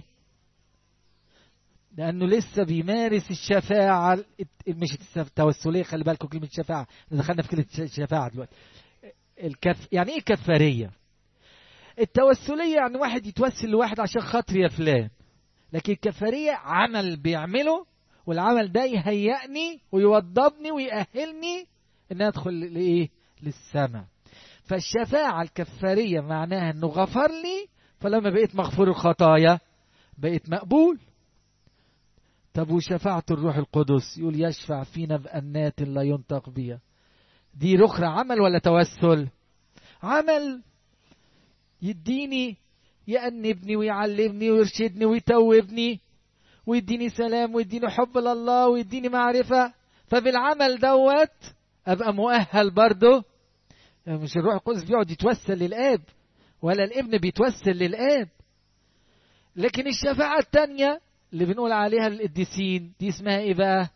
لانه لسه بيمارس الشفاعه مش التوسليه خلي بالكم كلمه شفاعه دخلنا في كلمه شفاعه دلوقتي الكف يعني ايه كفاريه التوسليه يعني واحد يتوسل لواحد عشان خاطر يا فلان لكن الكفاريه عمل بيعمله والعمل ده يهيئني ويوضبني ويأهلني ان ادخل لايه للسماء فالشفاعة الكفارية معناها انه غفر لي فلما بقيت مغفور الخطايا بقيت مقبول طب وشفاعة الروح القدس يقول يشفع فينا بأنات لا ينطق بها دي رخرة عمل ولا توسل عمل يديني يأنبني ويعلمني ويرشدني ويتوبني ويديني سلام ويديني حب لله ويديني معرفة فبالعمل دوت أبقى مؤهل برضه يعني مش الروح القدس بيقعد يتوسل للآب ولا الابن بيتوسل للآب لكن الشفاعة التانية اللي بنقول عليها القديسين دي اسمها ايه بقى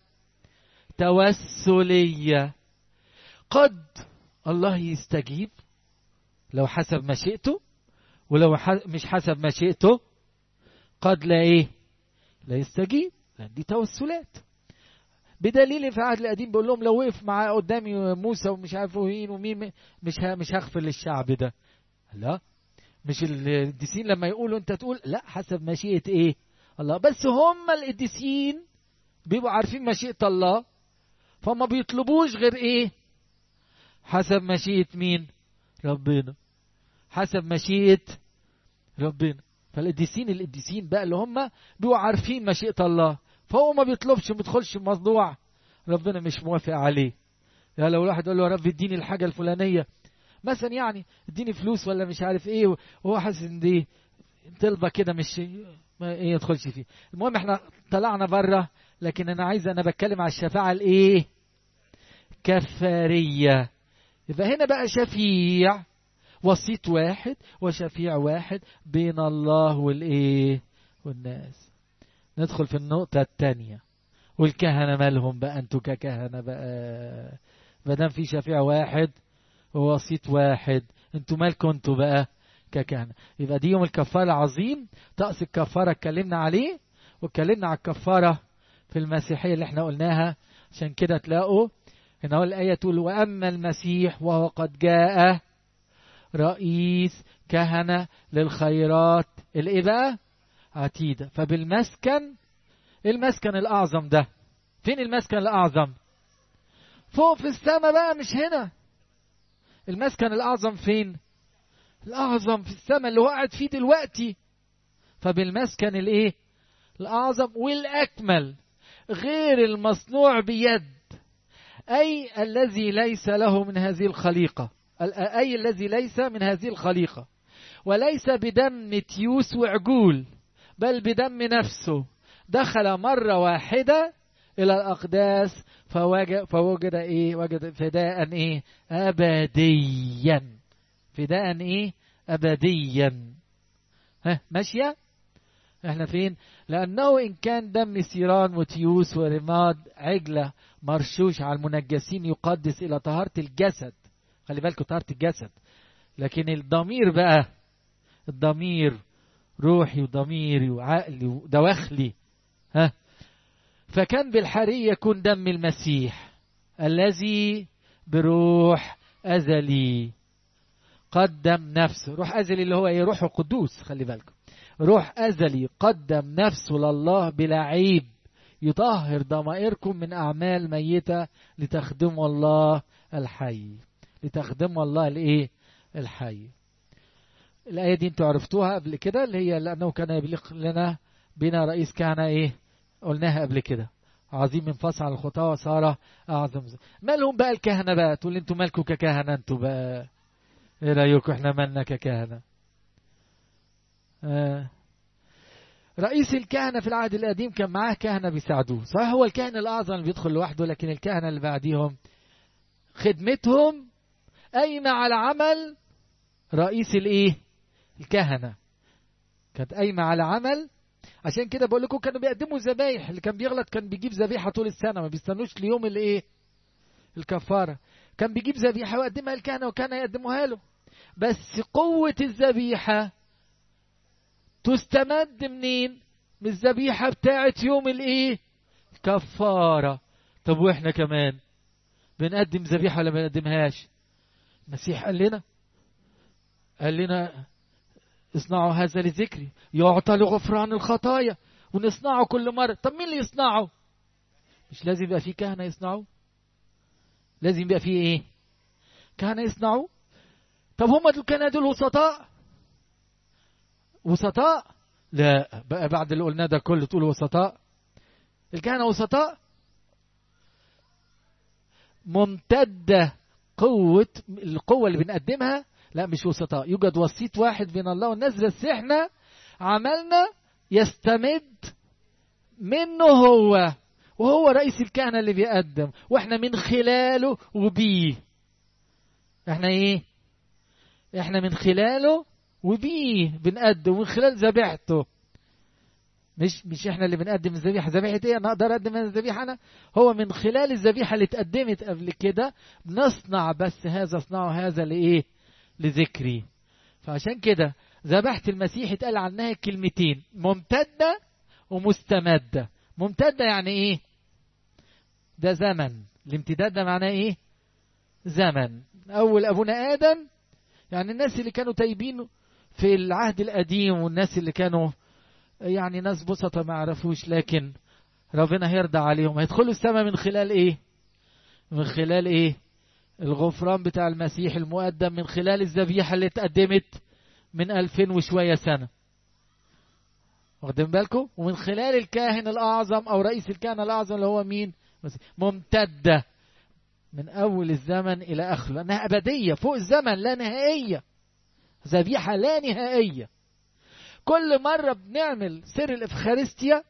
توسلية قد الله يستجيب لو حسب مشيئته ولو مش حسب مشيئته قد لا ايه لا يستجيب لان دي توسلات بدليل في العهد القديم بيقول لهم لو وقف مع قدامي موسى ومش عارف مين ومين مش مش هغفر للشعب ده لا مش القديسين لما يقولوا انت تقول لا حسب مشيئه ايه الله بس هم القديسين بيبقوا عارفين مشيئه الله فما بيطلبوش غير ايه حسب مشيئه مين ربنا حسب مشيئه ربنا فالقديسين القديسين بقى اللي هم بيبقوا عارفين مشيئه الله فهو ما بيطلبش ما بيدخلش موضوع ربنا مش موافق عليه يعني لو الواحد يقول له يا رب اديني الحاجه الفلانيه مثلا يعني اديني فلوس ولا مش عارف ايه وهو حاسس ان دي طلبه كده مش ما ايه يدخلش فيه المهم احنا طلعنا بره لكن انا عايز انا بتكلم على الشفاعه الايه كفاريه يبقى هنا بقى شفيع وسيط واحد وشفيع واحد بين الله والايه والناس ندخل في النقطة الثانية والكهنة مالهم بقى انتوا ككهنة بقى ما دام في شفيع واحد ووسيط واحد انتوا مالكم انتوا بقى ككهنة يبقى دي يوم الكفارة العظيم طقس الكفارة اتكلمنا عليه واتكلمنا على الكفارة في المسيحية اللي احنا قلناها عشان كده تلاقوا هنا هو الآية تقول وأما المسيح وهو قد جاء رئيس كهنة للخيرات الايه بقى عتيدة فبالمسكن المسكن الأعظم ده فين المسكن الأعظم فوق في السماء بقى مش هنا المسكن الأعظم فين الأعظم في السماء اللي هو قاعد فيه دلوقتي فبالمسكن الإيه الأعظم والأكمل غير المصنوع بيد أي الذي ليس له من هذه الخليقة أي الذي ليس من هذه الخليقة وليس بدم تيوس وعجول بل بدم نفسه دخل مرة واحدة إلى الأقداس فوجد, فوجد إيه وجد فداء إيه أبديا فداء إيه أبديا ها ماشية احنا فين لأنه إن كان دم سيران وتيوس ورماد عجلة مرشوش على المنجسين يقدس إلى طهارة الجسد خلي بالكم طهارة الجسد لكن الضمير بقى الضمير روحي وضميري وعقلي ودواخلي ها فكان بالحري يكون دم المسيح الذي بروح أزلي قدم نفسه روح أزلي اللي هو ايه روح القدوس خلي بالكم روح أزلي قدم نفسه لله بلا عيب يطهر ضمائركم من أعمال ميتة لتخدموا الله الحي لتخدموا الله الايه الحي الآية دي انتوا عرفتوها قبل كده اللي هي لأنه كان يبلغ لنا بنا رئيس كهنة ايه قلناها قبل كده عظيم انفصل عن الخطاة وصار أعظم مالهم بقى الكهنة بقى تقول انتوا مالكم ككهنة انتوا بقى ايه رأيكم احنا مالنا ككهنة آه. رئيس الكهنة في العهد القديم كان معاه كهنة بيساعدوه صحيح هو الكاهن الأعظم اللي بيدخل لوحده لكن الكهنة اللي بعديهم خدمتهم قايمة على عمل رئيس الايه الكهنة كانت قايمة على عمل عشان كده بقول لكم كانوا بيقدموا ذبايح اللي كان بيغلط كان بيجيب ذبيحة طول السنة ما بيستنوش ليوم الايه الكفارة كان بيجيب ذبيحة ويقدمها الكهنة وكان يقدموها له بس قوة الذبيحة تستمد منين من الذبيحة بتاعة يوم الايه كفارة طب واحنا كمان بنقدم ذبيحة ولا ما بنقدمهاش المسيح قال لنا قال لنا اصنعوا هذا لذكري يعطى لغفران الخطايا ونصنعه كل مرة طب مين اللي يصنعه مش لازم يبقى فيه كهنة يصنعوا لازم يبقى فيه ايه كهنة يصنعوا طب هم الكهنة دول وسطاء وسطاء لا بقى بعد اللي قلناه ده كله تقول وسطاء الكهنة وسطاء ممتدة قوة القوة اللي بنقدمها لا مش وسطاء يوجد وسيط واحد بين الله والناس بس احنا عملنا يستمد منه هو وهو رئيس الكهنة اللي بيقدم واحنا من خلاله وبيه احنا ايه احنا من خلاله وبيه بنقدم ومن خلال ذبيحته مش مش احنا اللي بنقدم الذبيحه ذبيحه ايه انا اقدر اقدم الذبيحه انا هو من خلال الذبيحه اللي اتقدمت قبل كده بنصنع بس هذا اصنعوا هذا لايه لذكري فعشان كده ذبحت المسيح اتقال عنها كلمتين ممتده ومستمده ممتده يعني ايه ده زمن الامتداد ده معناه ايه زمن اول ابونا ادم يعني الناس اللي كانوا تايبين في العهد القديم والناس اللي كانوا يعني ناس بسطة ما عرفوش لكن ربنا هيرضى عليهم هيدخلوا السماء من خلال ايه من خلال ايه الغفران بتاع المسيح المقدم من خلال الذبيحة اللي اتقدمت من ألفين وشوية سنة واخدين بالكم ومن خلال الكاهن الأعظم أو رئيس الكهنة الأعظم اللي هو مين ممتدة من أول الزمن إلى آخره لأنها أبدية فوق الزمن لا نهائية ذبيحة لا نهائية كل مرة بنعمل سر الإفخارستيا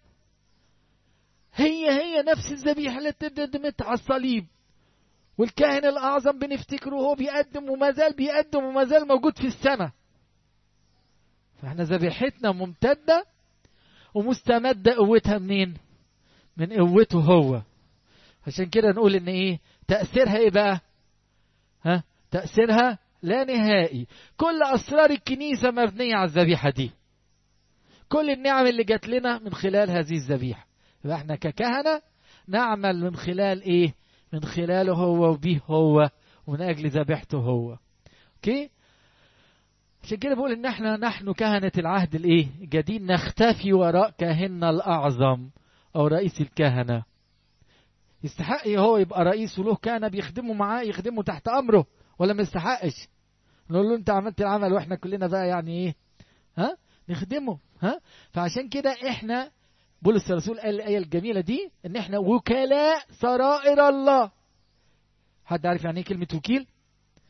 هي هي نفس الذبيحة اللي اتقدمت على الصليب والكاهن الأعظم بنفتكره هو بيقدم وما زال بيقدم وما زال موجود في السماء فاحنا ذبيحتنا ممتدة ومستمدة قوتها منين؟ من قوته هو عشان كده نقول ان ايه تأثيرها ايه بقى؟ ها؟ تأثيرها لا نهائي كل أسرار الكنيسة مبنية على الذبيحة دي كل النعم اللي جات لنا من خلال هذه الذبيحة يبقى احنا ككهنة نعمل من خلال ايه من خلاله هو وبيه هو ومن اجل ذبيحته هو اوكي عشان كده بقول ان احنا نحن كهنة العهد الايه الجديد نختفي وراء كاهننا الاعظم او رئيس الكهنة يستحق هو يبقى رئيس وله كهنة بيخدموا معاه يخدموا تحت امره ولا ما يستحقش نقول له انت عملت العمل واحنا كلنا بقى يعني ايه ها نخدمه ها فعشان كده احنا بولس الرسول قال الايه الجميله دي ان احنا وكلاء سرائر الله حد عارف يعني ايه كلمه وكيل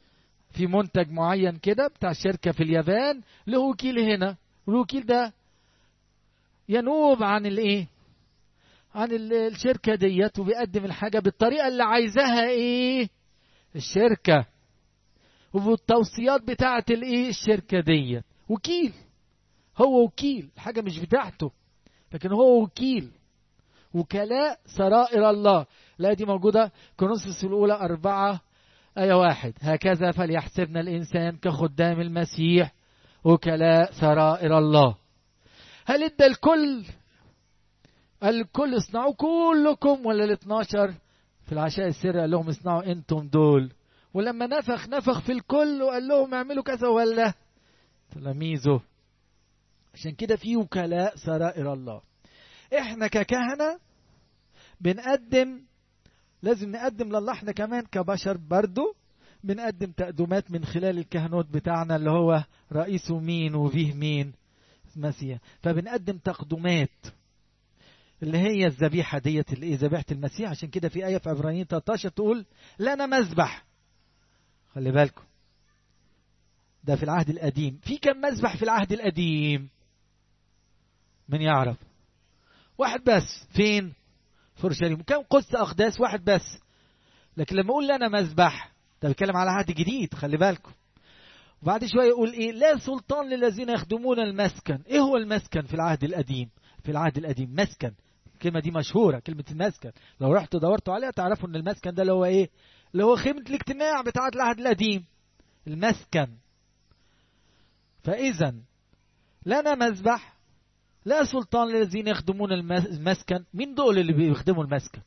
في منتج معين كده بتاع شركة في اليابان له وكيل هنا والوكيل ده ينوب عن الايه عن الشركة ديت وبيقدم الحاجة بالطريقة اللي عايزاها ايه الشركة وبالتوصيات بتاعة الايه الشركة ديت وكيل هو وكيل الحاجة مش بتاعته لكن هو وكيل وكلاء سرائر الله لا دي موجودة كورنثوس الأولى أربعة آية واحد هكذا فليحسبنا الإنسان كخدام المسيح وكلاء سرائر الله هل ادى الكل الكل اصنعوا كلكم ولا ال 12 في العشاء السري قال لهم اصنعوا انتم دول ولما نفخ نفخ في الكل وقال لهم اعملوا كذا ولا تلاميذه عشان كده في وكلاء سرائر الله احنا ككهنه بنقدم لازم نقدم لله احنا كمان كبشر برضو بنقدم تقدمات من خلال الكهنوت بتاعنا اللي هو رئيسه مين وفيه مين مسيح فبنقدم تقدمات اللي هي الذبيحه ديت اللي ايه ذبيحه المسيح عشان كده في ايه في عبرانيين 13 تقول لنا مذبح خلي بالكم ده في العهد القديم في كم مذبح في العهد القديم من يعرف واحد بس فين في اورشليم كم قدس اقداس واحد بس لكن لما اقول لنا مذبح ده بيتكلم على عهد جديد خلي بالكم وبعد شويه يقول ايه لا سلطان للذين يخدمون المسكن ايه هو المسكن في العهد القديم في العهد القديم مسكن الكلمة دي مشهورة كلمة المسكن لو رحت دورتوا عليها تعرفوا ان المسكن ده اللي هو ايه اللي هو خيمة الاجتماع بتاعة العهد القديم المسكن فإذا لنا مذبح لا سلطان للذين يخدمون المسكن مين دول اللي بيخدموا المسكن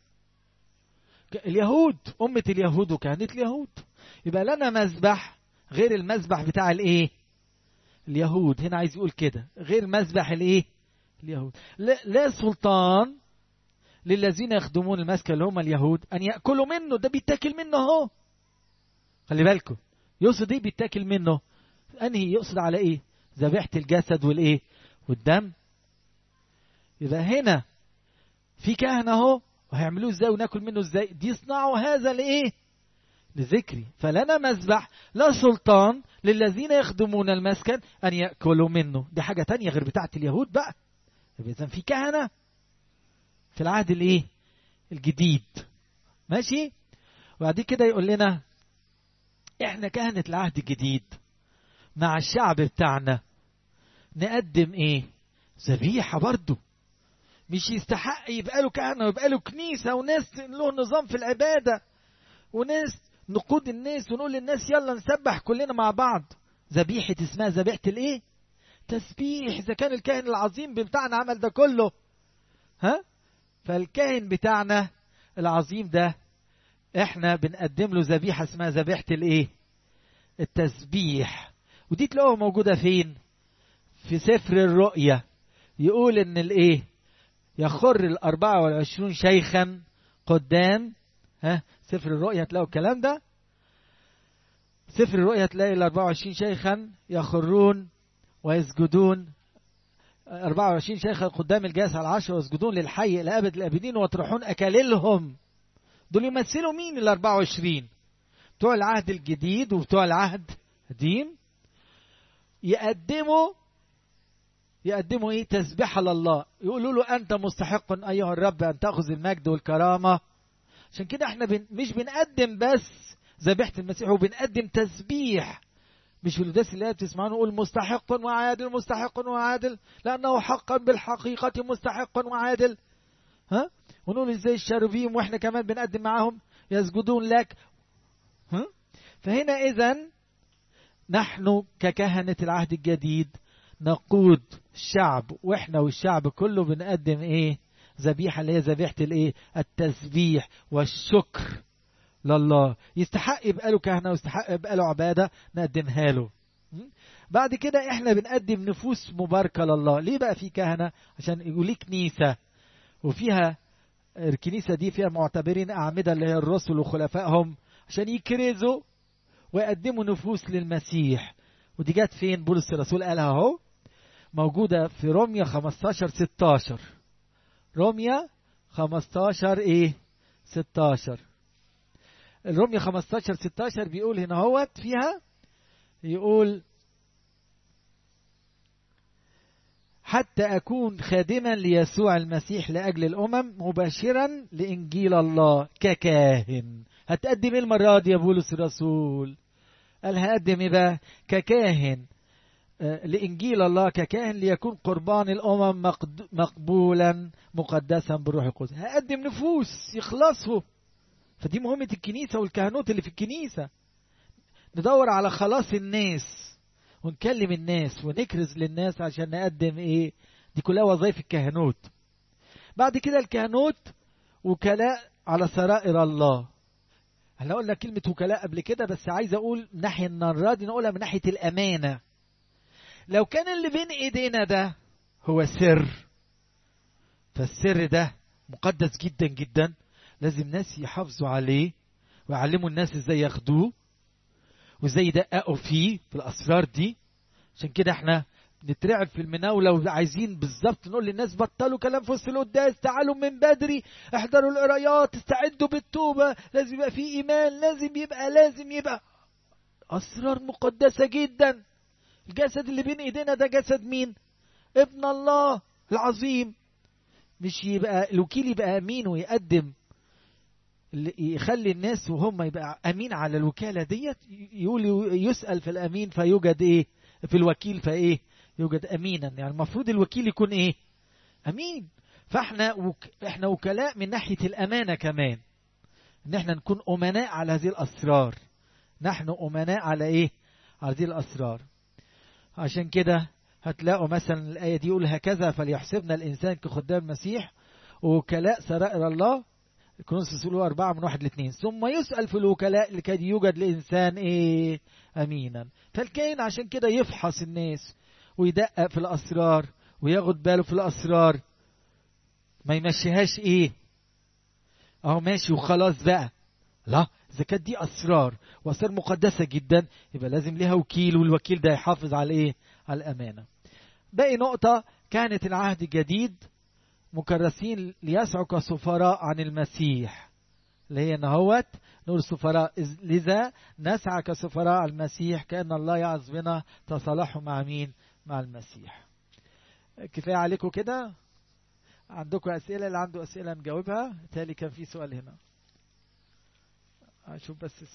اليهود أمة اليهود وكهنة اليهود يبقى لنا مذبح غير المذبح بتاع الايه اليهود هنا عايز يقول كده غير مذبح الايه اليهود لا, لا سلطان للذين يخدمون المسكن اللي هم اليهود ان ياكلوا منه ده بيتاكل منه اهو خلي بالكم يقصد ايه بيتاكل منه انهي يقصد على ايه ذبيحه الجسد والايه والدم يبقى هنا في كهنه اهو وهيعملوه ازاي وناكل منه ازاي دي يصنعوا هذا لايه لذكري فلنا مذبح لا سلطان للذين يخدمون المسكن ان ياكلوا منه دي حاجه تانية غير بتاعه اليهود بقى اذا في كهنه في العهد الايه الجديد ماشي وبعد كده يقول لنا احنا كهنه العهد الجديد مع الشعب بتاعنا نقدم ايه ذبيحه برضه مش يستحق يبقى له كهنه ويبقى له كنيسه وناس له نظام في العباده وناس نقود الناس ونقول للناس يلا نسبح كلنا مع بعض ذبيحه اسمها ذبيحه الايه تسبيح اذا كان الكاهن العظيم بتاعنا عمل ده كله ها فالكاهن بتاعنا العظيم ده احنا بنقدم له ذبيحه اسمها ذبيحه الايه التسبيح ودي تلاقوها موجوده فين في سفر الرؤيا يقول ان الايه يخر الأربعة والعشرون شيخا قدام ها سفر الرؤيا تلاقوا الكلام ده سفر الرؤيا تلاقي ال 24 شيخا يخرون ويسجدون 24 شيخا قدام الجالس على العشر ويسجدون للحي إلى أبد الآبدين ويطرحون أكاليلهم دول يمثلوا مين ال 24 بتوع العهد الجديد وبتوع العهد القديم يقدموا يقدموا ايه تسبيحه لله يقولوا له انت مستحق ايها الرب ان تاخذ المجد والكرامه عشان كده احنا بن مش بنقدم بس ذبيحه المسيح وبنقدم تسبيح مش في القداس اللي بتسمعونه نقول مستحق وعادل مستحق وعادل لانه حقا بالحقيقه مستحق وعادل ها ونقول ازاي الشاروبيم واحنا كمان بنقدم معاهم يسجدون لك ها فهنا اذا نحن ككهنه العهد الجديد نقود الشعب واحنا والشعب كله بنقدم ايه ذبيحه اللي هي ذبيحه الايه التسبيح والشكر لله يستحق يبقى له كهنه ويستحق يبقى له عباده نقدمها له بعد كده احنا بنقدم نفوس مباركه لله ليه بقى في كهنه عشان يقول لي كنيسه وفيها الكنيسه دي فيها معتبرين اعمده اللي هي الرسل وخلفائهم عشان يكرزوا ويقدموا نفوس للمسيح ودي جت فين بولس الرسول قالها اهو موجودة في روميا 15 16 روميا 15 ايه 16 الروميا 15 16 بيقول هنا هوت فيها يقول حتى أكون خادما ليسوع المسيح لأجل الأمم مباشرا لإنجيل الله ككاهن هتقدم إيه المرة دي يا بولس الرسول قال هقدم إيه بقى ككاهن آه، لإنجيل الله ككاهن ليكون قربان الأمم مقد- مقبولا مقدسا بالروح القدس هقدم نفوس يخلصوا فدي مهمة الكنيسة والكهنوت اللي في الكنيسة ندور على خلاص الناس ونكلم الناس ونكرز للناس عشان نقدم ايه دي كلها وظائف الكهنوت بعد كده الكهنوت وكلاء على سرائر الله احنا قلنا كلمة وكلاء قبل كده بس عايز اقول من ناحية المرة دي نقولها من ناحية الامانة لو كان اللي بين ايدينا ده هو سر فالسر ده مقدس جدا جدا لازم ناس يحافظوا عليه ويعلموا الناس ازاي ياخدوه وازاي يدققوا فيه في الاسرار دي عشان كده احنا نترعب في المناولة وعايزين بالظبط نقول للناس بطلوا كلام في وسط القداس تعالوا من بدري احضروا القرايات استعدوا بالتوبة لازم يبقى في ايمان لازم يبقى لازم يبقى اسرار مقدسة جدا الجسد اللي بين ايدينا ده جسد مين ابن الله العظيم مش يبقى الوكيل يبقى امين ويقدم اللي يخلي الناس وهم يبقى امين على الوكاله ديت يقول يسال في الامين فيوجد ايه في الوكيل فايه يوجد امينا يعني المفروض الوكيل يكون ايه امين فاحنا وك احنا وكلاء من ناحيه الامانه كمان ان احنا نكون امناء على هذه الاسرار نحن امناء على ايه على هذه الاسرار عشان كده هتلاقوا مثلا الايه دي يقول هكذا فليحسبنا الانسان كخدام المسيح وكلاء سرائر الله كورنثوس الاولى أربعة من واحد لاثنين ثم يسأل في الوكلاء لكي يوجد لإنسان إيه أمينا فالكائن عشان كده يفحص الناس ويدقق في الأسرار وياخد باله في الأسرار ما يمشيهاش إيه أهو ماشي وخلاص بقى لا إذا كانت دي أسرار وأسرار مقدسة جدا يبقى لازم ليها وكيل والوكيل ده يحافظ على إيه على الأمانة باقي نقطة كانت العهد الجديد مكرسين ليسعوا كسفراء عن المسيح اللي هي نهوت نقول سفراء لذا نسعى كسفراء عن المسيح كأن الله يعظ بنا تصالحوا مع مين مع المسيح كفاية عليكم كده عندكم أسئلة اللي عنده أسئلة نجاوبها تالي كان في سؤال هنا أشوف بس